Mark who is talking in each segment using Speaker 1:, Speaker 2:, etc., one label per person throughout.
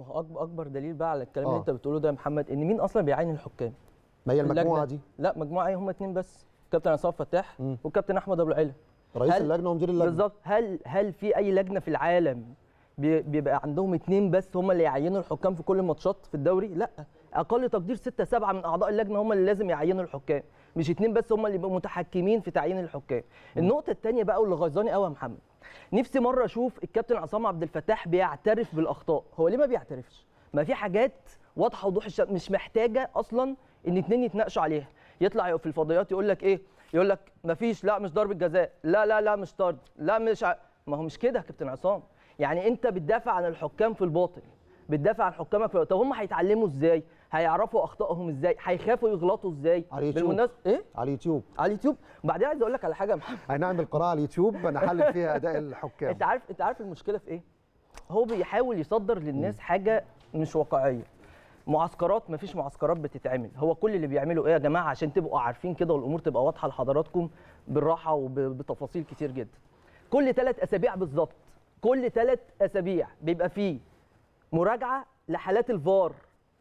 Speaker 1: ما هو اكبر اكبر دليل بقى على الكلام
Speaker 2: آه.
Speaker 1: اللي انت بتقوله ده يا محمد ان مين اصلا بيعين الحكام
Speaker 2: ما هي المجموعه
Speaker 1: اللجنة.
Speaker 2: دي
Speaker 1: لا مجموعه ايه هم اتنين بس كابتن عصام فتاح
Speaker 2: مم.
Speaker 1: وكابتن احمد ابو العلا
Speaker 2: رئيس
Speaker 1: هل-
Speaker 2: اللجنه ومدير اللجنه
Speaker 1: بالظبط هل هل في اي لجنه في العالم بي- بيبقى عندهم اتنين بس هم اللي يعينوا الحكام في كل الماتشات في الدوري لا اقل تقدير ستة سبعة من اعضاء اللجنه هم اللي لازم يعينوا الحكام مش اتنين بس هم اللي يبقوا متحكمين في تعيين الحكام النقطه الثانيه بقى واللي غيظاني قوي يا محمد نفسي مره اشوف الكابتن عصام عبد الفتاح بيعترف بالاخطاء هو ليه ما بيعترفش ما في حاجات واضحه وضوح الشمس مش محتاجه اصلا ان اتنين يتناقشوا عليها يطلع في الفضائيات يقول لك ايه يقول لك مفيش لا مش ضربه جزاء لا لا لا مش طرد لا مش ع... ما هو مش كده يا كابتن عصام يعني انت بتدافع عن الحكام في الباطل بتدافع عن حكامك في طب هم هيتعلموا ازاي هيعرفوا اخطائهم ازاي هيخافوا يغلطوا ازاي
Speaker 2: على اليوتيوب.
Speaker 1: بالمناسبه ايه
Speaker 2: على اليوتيوب
Speaker 1: على اليوتيوب وبعدين عايز اقول لك على حاجه يا محمد
Speaker 2: هنعمل قناه على اليوتيوب نحلل فيها اداء الحكام
Speaker 1: انت عارف انت عارف المشكله في ايه هو بيحاول يصدر للناس حاجه مش واقعيه معسكرات مفيش معسكرات بتتعمل هو كل اللي بيعمله ايه يا جماعه عشان تبقوا عارفين كده والامور تبقى واضحه لحضراتكم بالراحه وبتفاصيل كتير جدا كل ثلاث اسابيع بالظبط كل ثلاث اسابيع بيبقى فيه مراجعه لحالات الفار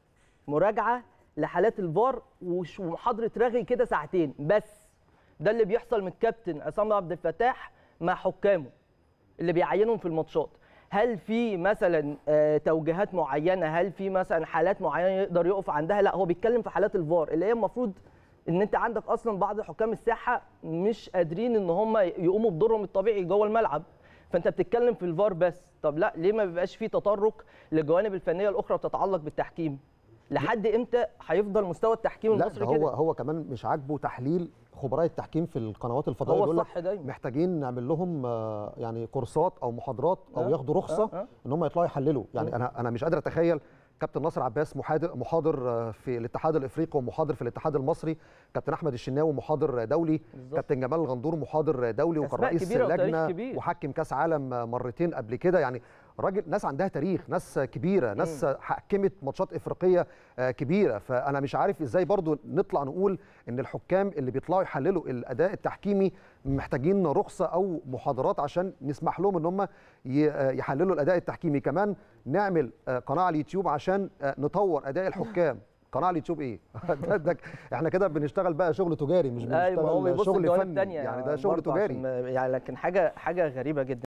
Speaker 1: مراجعه لحالات الفار وش- ومحاضره رغي كده ساعتين بس ده اللي بيحصل من الكابتن عصام عبد الفتاح مع حكامه اللي بيعينهم في الماتشات هل في مثلا آه، توجيهات معينه هل في مثلا حالات معينه يقدر يقف عندها لا هو بيتكلم في حالات الفار اللي هي المفروض ان انت عندك اصلا بعض حكام الساحه مش قادرين ان هم يقوموا بدورهم الطبيعي جوه الملعب فانت بتتكلم في الفار بس طب لا ليه ما بيبقاش في تطرق للجوانب الفنيه الاخرى بتتعلق بالتحكيم لحد امتى هيفضل مستوى التحكيم
Speaker 2: لا
Speaker 1: المصري
Speaker 2: ده هو
Speaker 1: كده
Speaker 2: هو كمان مش عاجبه تحليل خبراء التحكيم في القنوات الفضائيه
Speaker 1: هو
Speaker 2: بيقول لك
Speaker 1: الصح دايما
Speaker 2: محتاجين نعمل لهم آه، يعني كورسات او محاضرات او
Speaker 1: آه،
Speaker 2: ياخدوا رخصه
Speaker 1: آه، آه.
Speaker 2: ان هم يطلعوا يحللوا يعني
Speaker 1: مم.
Speaker 2: انا انا مش قادر اتخيل كابتن ناصر عباس محاضر محاضر آه، في الاتحاد الافريقي ومحاضر في الاتحاد المصري كابتن احمد الشناوي محاضر دولي
Speaker 1: بالظبط.
Speaker 2: كابتن جمال الغندور محاضر دولي وكان
Speaker 1: أسماء
Speaker 2: رئيس
Speaker 1: كبيرة وتاريخ
Speaker 2: اللجنه
Speaker 1: كبير.
Speaker 2: وحكم كاس عالم مرتين قبل كده يعني راجل ناس عندها تاريخ ناس كبيره ناس حكمت ماتشات افريقيه آه، كبيره فانا مش عارف ازاي برضو نطلع نقول ان الحكام اللي بيطلعوا يحللوا الاداء التحكيمي محتاجين رخصه او محاضرات عشان نسمح لهم ان هم ي- آه، يحللوا الاداء التحكيمي كمان نعمل آه، قناه على اليوتيوب عشان آه، نطور اداء الحكام قناه على اليوتيوب ايه ده ده احنا كده بنشتغل بقى شغل تجاري مش
Speaker 1: ايوه هو
Speaker 2: بنشتغل
Speaker 1: بيبص
Speaker 2: شغل
Speaker 1: لجوانب
Speaker 2: فني
Speaker 1: تانية
Speaker 2: يعني ده شغل
Speaker 1: برضه
Speaker 2: تجاري
Speaker 1: عشان ما- يعني لكن حاجه حاجه غريبه جدا